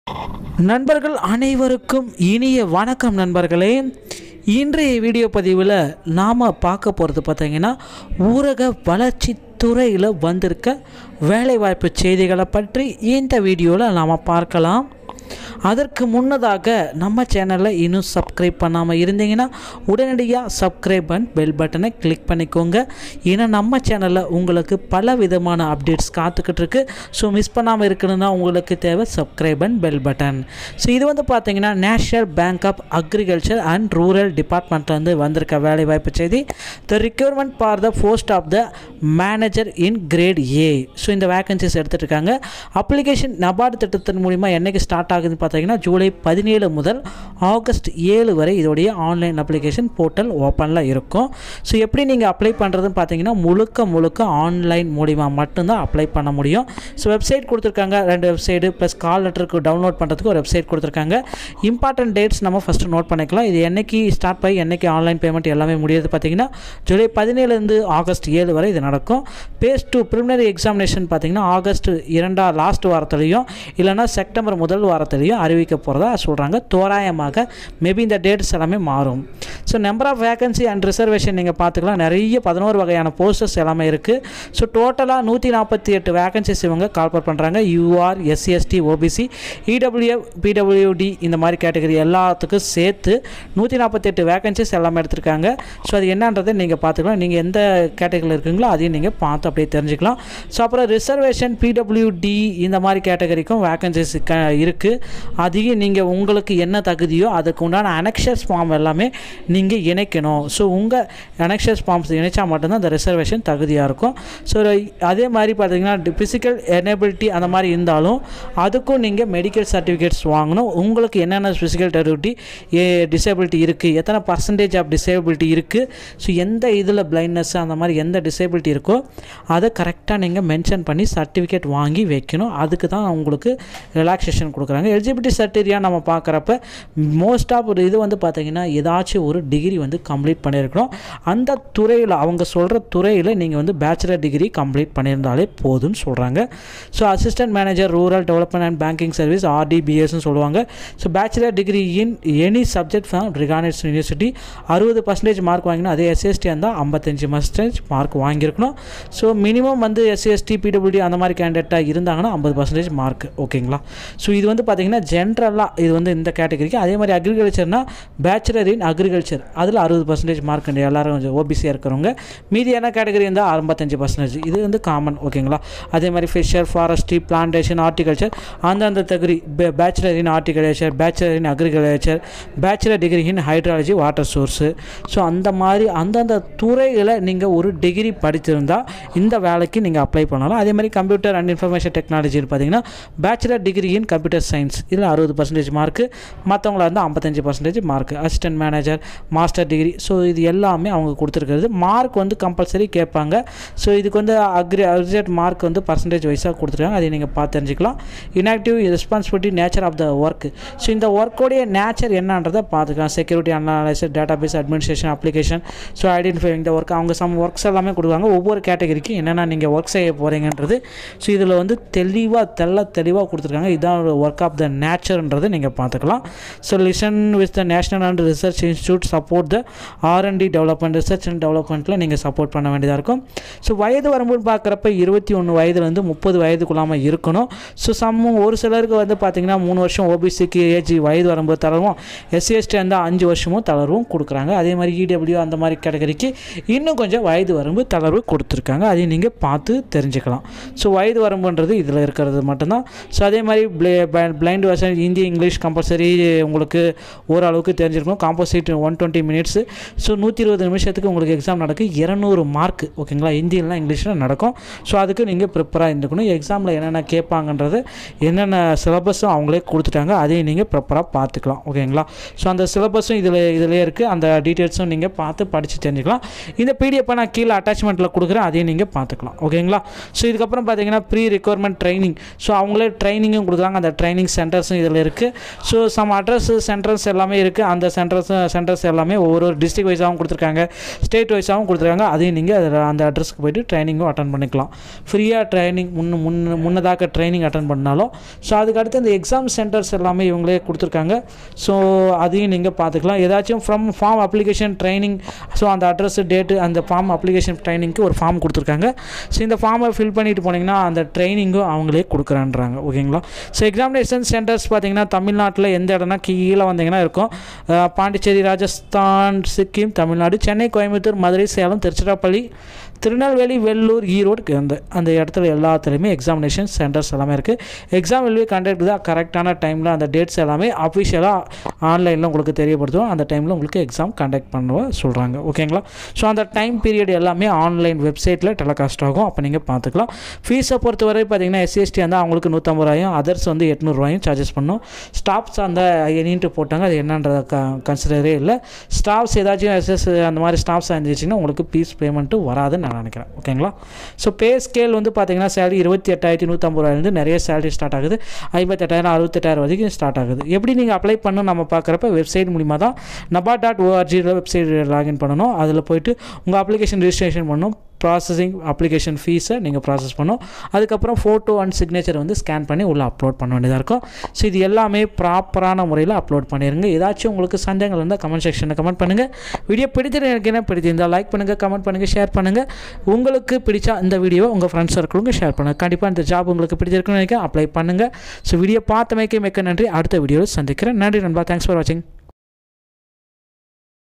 நண்பர்கள் அனைவருக்கும் இனிய வணக்கம் நண்பர்களே இன்றைய வீடியோ பதிவில் நாம் பார்க்க போகிறது பார்த்தீங்கன்னா ஊரக வளர்ச்சி துறையில் வந்திருக்க வேலைவாய்ப்பு செய்திகளை பற்றி இந்த வீடியோவில் நாம் பார்க்கலாம் அதற்கு முன்னதாக நம்ம சேனலை இன்னும் சப்ஸ்கிரைப் பண்ணாமல் இருந்தீங்கன்னா உடனடியாக சப்ஸ்கிரைப் அண்ட் பெல் பட்டனை கிளிக் பண்ணிக்கோங்க ஏன்னா நம்ம சேனலில் உங்களுக்கு பல விதமான அப்டேட்ஸ் காத்துக்கிட்டு இருக்கு ஸோ மிஸ் பண்ணாமல் இருக்கணும்னா உங்களுக்கு தேவை subscribe and bell button so இது வந்து பார்த்தீங்கன்னா national bank of agriculture and rural டிபார்ட்மெண்ட்லேருந்து வந்திருக்க வேலைவாய்ப்பு செய்தி the requirement for the post of the manager in grade A so இந்த வேகன்சிஸ் எடுத்துகிட்டு இருக்காங்க அப்ளிகேஷன் நபார்டு திட்டத்தின் மூலிமா என்னைக்கு ஸ்டார்ட் ஆகுதுன்னு பார்த்தீங்கன்னா ஜூலை பதினேழு முதல் ஆகஸ்ட் ஏழு வரை இதோடைய ஆன்லைன் அப்ளிகேஷன் போர்ட்டல் ஓப்பனில் இருக்கும் ஸோ எப்படி நீங்கள் அப்ளை பண்ணுறதுன்னு பார்த்தீங்கன்னா முழுக்க முழுக்க ஆன்லைன் மூலிமா மட்டும்தான் அப்ளை பண்ண முடியும் ஸோ வெப்சைட் கொடுத்துருக்காங்க ரெண்டு வெப்சைடு ப்ளஸ் கால் லெட்டருக்கு டவுன்லோட் பண்ணுறதுக்கு ஒரு வெப்சைட் கொடுத்துருக்காங்க இம்பார்ட்டன்ட் டேட்ஸ் நம்ம ஃபஸ்ட்டு நோட் பண்ணிக்கலாம் இது என்னைக்கு ஸ்டார்ட் ஆகி என்னைக்கு ஆன்லைன் பேமெண்ட் எல்லாமே முடியுது பார்த்தீங்கன்னா ஜூலை பதினேழுலேருந்து ஆகஸ்ட் ஏழு வரை இது நடக்கும் பேஸ் டூ ப்ரிலிமினரி எக்ஸாமினேஷன் பார்த்தீங்கன்னா ஆகஸ்ட் இரண்டாம் லாஸ்ட் வாரத்துலேயும் இல்லைனா செப்டம்பர் முதல் வாரத்துலேயும் அறிவிக்க போகிறதா சொல்கிறாங்க தோராயமாக மேபி இந்த டேட்ஸ் எல்லாமே மாறும் so number of vacancy and reservation நீங்கள் பார்த்துக்கலாம் நிறைய பதினோரு வகையான போஸ்டர்ஸ் எல்லாமே இருக்குது ஸோ டோட்டலாக நூற்றி நாற்பத்தி எட்டு வேகன்சிஸ் இவங்க கால்பர் பண்ணுறாங்க UR SC ST OBC EW PWD இந்த மாதிரி கேட்டகரி எல்லாத்துக்கும் சேர்த்து நூற்றி நாற்பத்தெட்டு வேகன்சிஸ் எல்லாமே எடுத்திருக்காங்க ஸோ அது என்னன்றதை நீங்கள் பார்த்துக்கலாம் நீங்கள் எந்த கேட்டகரியில் இருக்கீங்களோ அதையும் நீங்கள் பார்த்து அப்படியே தெரிஞ்சுக்கலாம் ஸோ அப்புறம் ரிசர்வேஷன் பிடபிள்யூடி இந்த மாதிரி கேட்டகரிக்கும் வேகன்சிஸ் க இருக்குது அதையும் நீங்கள் உங்களுக்கு என்ன தகுதியோ அதுக்கு உண்டான அனெக்ஷர்ஸ் ஃபார்ம் எல்லாமே நீங்கள் இணைக்கணும் ஸோ உங்கள் அனெக்ஷர்ஸ் ஃபார்ம்ஸ் இணைச்சா மட்டும்தான் அந்த ரிசர்வேஷன் தகுதியாக இருக்கும் ஸோ அதே மாதிரி பார்த்தீங்கன்னா ஃபிசிக்கல் எனேபிலிட்டி அந்த மாதிரி இருந்தாலும் அதுக்கும் நீங்கள் மெடிக்கல் சர்டிஃபிகேட்ஸ் வாங்கணும் உங்களுக்கு என்னென்ன ஃபிசிக்கல் டெரிபிலிட்டி டிசேபிலிட்டி இருக்குது எத்தனை பர்சன்டேஜ் ஆஃப் டிசேபிலிட்டி இருக்குது ஸோ எந்த இதில் பிளைண்ட்னஸ் அந்த மாதிரி எந்த டிசேபிலிட்டி இருக்கோ அதை கரெக்டாக நீங்கள் மென்ஷன் பண்ணி சர்டிஃபிகேட் வாங்கி வைக்கணும் அதுக்கு தான் உங்களுக்கு ரிலாக்ஸேஷன் கொடுக்குறாங்க எலிஜிபிலிட்டி சர்டிஃபிகா நம்ம பார்க்குறப்ப மோஸ்ட் ஆஃப் ஒரு இது வந்து பார்த்தீங்கன்னா ஏதாச்சும் ஒரு டிகிரி வந்து கம்ப்ளீட் பண்ணியிருக்கணும் அந்த துறையில் அவங்க சொல்கிற துறையில் நீங்கள் வந்து பேச்சுலர் டிகிரி கம்ப்ளீட் பண்ணியிருந்தாலே போதும்னு சொல்கிறாங்க so assistant manager rural development and banking service ஆர்டிபிஎஸ்னு சொல்லுவாங்க so bachelor degree in any subject from recognised university அறுபது பர்சன்டேஜ் மார்க் வாங்கினா அதே எஸ்சிஎஸ்டி இருந்தால் ஐம்பத்தஞ்சு பர்சன்டேஜ் மார்க் வாங்கியிருக்கணும் ஸோ மினிமம் வந்து எஸ்சிஎஸ்டி பிடபிள்யூடி அந்த மாதிரி கேண்டிடேட்டாக இருந்தாங்கன்னா ஐம்பது பர்சன்டேஜ் மார்க் ஓகேங்களா ஸோ இது வந்து பார்த்திங்கன்னா ஜென்ரலாக இது வந்து இந்த கேட்டகரிக்கு அதே மாதிரி அக்ரிகல்ச்சர்னா பேச்சுலர் இன் அக்ரிகல்ச்சர் அதில் அறுபது பர்சன்டேஜ் மார்க் எல்லாரும் கொஞ்சம் ஓபிசியாக இருக்கிறவங்க மீதி என்ன கேட்டகரி இருந்தால் ஐம்பத்தஞ்சு பர்சன்டேஜ் இது வந்து காமன் ஓகேங்களா அதே மாதிரி ஃபிஷர் ஃபாரஸ்ட்ரி பிளான்டேஷன் ஹார்டிகல்ச்சர் அந்தந்த தகுதி bachelor in horticulture bachelor in agriculture bachelor degree in hydrology water source so அந்த மாதிரி அந்தந்த துறையில் நீங்கள் ஒரு டிகிரி படித்திருந்தால் இந்த வேலைக்கு நீங்கள் அப்ளை பண்ணலாம் அதே மாதிரி கம்ப்யூட்டர் அண்ட் இன்ஃபர்மேஷன் டெக்னாலஜின்னு பார்த்தீங்கன்னா bachelor degree in computer science இதில் அறுபது பர்சன்டேஜ் மார்க்கு மற்றவங்கள வந்து ஐம்பத்தஞ்சு percentage mark assistant manager master degree so இது எல்லாமே அவங்க கொடுத்துருக்கிறது மார்க் வந்து கம்பல்சரி கேட்பாங்க ஸோ இதுக்கு வந்து அக்ரி அக்ரிஜெட் மார்க் வந்து பர்சன்டேஜ் வைஸாக கொடுத்துருக்காங்க அதை நீங்கள் பார்த்து தெரிஞ்சுக்கலாம் inactive responsibility nature of the work so இந்த ஒர்க்கோடைய நேச்சர் என்னன்றதை பார்த்துக்கலாம் security analysis database administration application so identify இந்த ஒர்க் அவங்க சம் ஒர்க்ஸ் எல்லாமே கொடுக்குறாங்க ஒவ்வொரு கேட்டகரிக்கு என்னென்ன நீங்கள் ஒர்க் செய்ய போகிறீங்கன்றது ஸோ இதில் வந்து தெளிவாக தெல்ல தெளிவாக கொடுத்துருக்காங்க இதுதான் ஒர்க் ஆஃப் த நேச்சர்ன்றதை நீங்கள் பார்த்துக்கலாம் so listen with the national and research institute support the R and D development research and டெவலப்மெண்ட்டில் நீங்கள் சப்போர்ட் பண்ண வேண்டியதாக இருக்கும் ஸோ வயது வரும்போது பார்க்குறப்ப இருபத்தி ஒன்று வயதுலேருந்து முப்பது வயதுக்குள்ளாமல் இருக்கணும் ஸோ சம் ஒரு சிலருக்கு வந்து பார்த்திங்கன்னா மூணு வருஷம் ஓபிசிக்கு ஏஜ் வயது வரும்போது தளர்வும் எஸ்சிஎஸ்டி வந்து அஞ்சு வருஷமும் தளர்வும் கொடுக்குறாங்க அதே மாதிரி இடபிள்யூ அந்த மாதிரி கேட்டகரிக்கு இன்னும் கொஞ்சம் வயது வரம்பு தளர்வு கொடுத்துருக்காங்க அதையும் நீங்கள் பார்த்து தெரிஞ்சுக்கலாம் ஸோ வயது வரம்புன்றது இதில் இருக்கிறது மட்டும்தான் ஸோ அதே மாதிரி பிளைண்ட் வருஷன் ஹிந்தி இங்கிலீஷ் கம்பல்சரி உங்களுக்கு ஓரளவுக்கு தெரிஞ்சிருக்கும் composite one twenty minutes so நூற்றி இருபது நிமிஷத்துக்கு உங்களுக்கு எக்ஸாம் நடக்கும் இரநூறு மார்க் ஓகேங்களா ஹிந்திலாம் இங்கிலீஷில் நடக்கும் ஸோ அதுக்கு நீங்கள் ப்ரிப்பராக இருந்துக்கணும் எக்ஸாமில் என்னென்ன கேட்பாங்கன்றது என்னென்ன சிலபஸும் அவங்களே கொடுத்துட்டாங்க அதையும் நீங்கள் ப்ரிப்பராக பார்த்துக்கலாம் ஓகேங்களா ஸோ அந்த சிலபஸும் இதில் இதிலே இருக்குது அந்த டீட்டெயில்ஸும் நீங்கள் பார்த்து படித்து தெரிஞ்சுக்கலாம் இந்த பிடிஎஃப்பை நான் கீழே அட்டாச்மெண்ட்டில் கொடுக்குறேன் அதையும் நீங்கள் பார்த்துக்கலாம் ஓகேங்களா ஸோ இதுக்கப்புறம் பார்த்தீங்கன்னா ப்ரீ ரெக்யர்மெண்ட் ட்ரைனிங் ஸோ அவங்களே ட்ரைனிங்கும் கொடுக்குறாங்க அந்த ட்ரைனிங் சென்டர் சென்டர்ஸும் இதில் இருக்குது ஸோ சம் அட்ரஸ் சென்டர்ஸ் எல்லாமே இருக்குது அந்த சென்டர்ஸ் சென்டர்ஸ் எல்லாமே ஒவ்வொரு டிஸ்ட்ரிக் வைஸாகவும் கொடுத்துருக்காங்க ஸ்டேட் வைஸாகவும் கொடுத்துருக்காங்க அதையும் நீங்கள் அதில் அந்த அட்ரஸ்க்கு போயிட்டு ட்ரைனிங்கும் அட்டன் பண்ணிக்கலாம் ஃப்ரீயாக ட்ரைனிங் முன்ன முன்ன முன்னதாக ட்ரைனிங் அட்டன் பண்ணாலும் ஸோ அதுக்கடுத்து இந்த எக்ஸாம் சென்டர்ஸ் எல்லாமே இவங்களே கொடுத்துருக்காங்க ஸோ அதையும் நீங்கள் பார்த்துக்கலாம் ஏதாச்சும் from form application training so அந்த அட்ரஸ் டேட்டு அந்த ஃபார்ம் அப்ளிகேஷன் ட்ரைனிங்க்கு ஒரு ஃபார்ம் கொடுத்துருக்காங்க ஸோ இந்த ஃபார்மை ஃபில் பண்ணிட்டு போனீங்கன்னா அந்த ட்ரைனிங்கும் அவங்களே கொடுக்குறான்றாங்க ஓகேங்களா ஸோ எக்ஸாமினேஷன் சென்டர்ஸ் பார்த்தீங்கன்னா தமிழ்நாட்டில் எந்த இடம்னா கீழே வந்தீங்கன்னா இருக்கும் அஹ் பாண்டிச்சேரி ராஜஸ்தான் சிக்கிம் தமிழ்நாடு சென்னை கோயம்புத்தூர் மதுரை சேலம் திருச்சிராப்பள்ளி திருநெல்வேலி வெள்ளூர் ஈரோடு அந்த அந்த இடத்துல எல்லாத்துலேயுமே எக்ஸாமினேஷன் சென்டர்ஸ் எல்லாமே இருக்குது எக்ஸாம் will be கண்டக்ட் தான் கரெக்டான டைமில் அந்த டேட்ஸ் எல்லாமே அஃபிஷியலாக ஆன்லைனில் உங்களுக்கு தெரியப்படுத்துவோம் அந்த டைமில் உங்களுக்கு எக்ஸாம் கண்டக்ட் பண்ணுவ சொல்கிறாங்க ஓகேங்களா ஸோ அந்த டைம் பீரியட் எல்லாமே ஆன்லைன் வெப்சைட்டில் டெலகாஸ்ட் ஆகும் அப்போ நீங்கள் பார்த்துக்கலாம் ஃபீஸை பொறுத்தவரை பார்த்தீங்கன்னா எஸ்சிஎஸ்டி வந்து அவங்களுக்கு நூற்றம்பது ரூபாயும் அதர்ஸ் வந்து எட்நூறுவாயும் சார்ஜஸ் பண்ணும் ஸ்டாப்ஸ் அந்த எண்ணிட்டு போட்டாங்க அது என்னன்றத க கன்சிடரே இல்லை ஸ்டாஃப்ஸ் ஏதாச்சும் எஸ்எஸ் அந்த மாதிரி ஸ்டாஃப்ஸ் இருந்துச்சுன்னா உங்களுக்கு ஃபீஸ் பேமெண்ட்டு வராதுன்னு நான் நினைக்கிறேன் ஓகேங்களா ஸோ பே ஸ்கேல் வந்து பார்த்தீங்கன்னா சேலரி இருபத்தி எட்டாயிரத்தி நூற்றம்பது ரூபாயிலேருந்து நிறைய சேலரி ஸ்டார்ட் ஆகுது ஐம்பத்தெட்டாயிரம் அறுபத்தெட்டாயிரம் வரைக்கும் ஸ்டார்ட் ஆகுது எப்படி நீங்கள் அப்ளை பண்ணணும் நம்ம பார்க்குறப்ப வெப்சைட் மூலிமா தான் நபா டாட் ஓஆர்ஜியில் வெப்சைட் லாகின் பண்ணணும் அதில் போயிட்டு உங்கள் அப்ளிகேஷன் ரிஜிஸ்ட்ரேஷன் பண்ணணும் ப்ராசஸிங் அப்ளிகேஷன் ஃபீஸை நீங்கள் ப்ராசஸ் பண்ணணும் அதுக்கப்புறம் ஃபோட்டோ அண்ட் சிக்னேச்சர் வந்து ஸ்கேன் பண்ணி உள்ளே அப்லோட் பண்ண வேண்டியதாக இருக்கும் ஸோ இது எல்லாமே ப்ராப்பரான முறையில் அப்லோட் பண்ணிடுங்க ஏதாச்சும் உங்களுக்கு சந்தேகங்கள் இருந்தால் கமெண்ட் செக்ஷனில் கமெண்ட் பண்ணுங்கள் வீடியோ பிடித்தது எனக்கு என்ன பிடித்திருந்தால் லைக் பண்ணுங்கள் கமெண்ட் பண்ணுங்கள் ஷேர் பண்ணுங்கள் உங்களுக்கு பிடிச்சா இந்த வீடியோவை உங்கள் ஃப்ரெண்ட்ஸ் சர்க்கிளுக்கு ஷேர் பண்ணுங்கள் கண்டிப்பாக இந்த ஜாப் உங்களுக்கு பிடிச்சிருக்குன்னு நினைக்கிறேன் அப்ளை பண்ணுங்கள் ஸோ வீடியோ பார்த்தமைக்கு மிக்க நன்றி அடுத்த வீடியோவில் சந்திக்கிறேன் நன்றி நண்பா தேங்க்ஸ் ஃபார் வாட்சிங்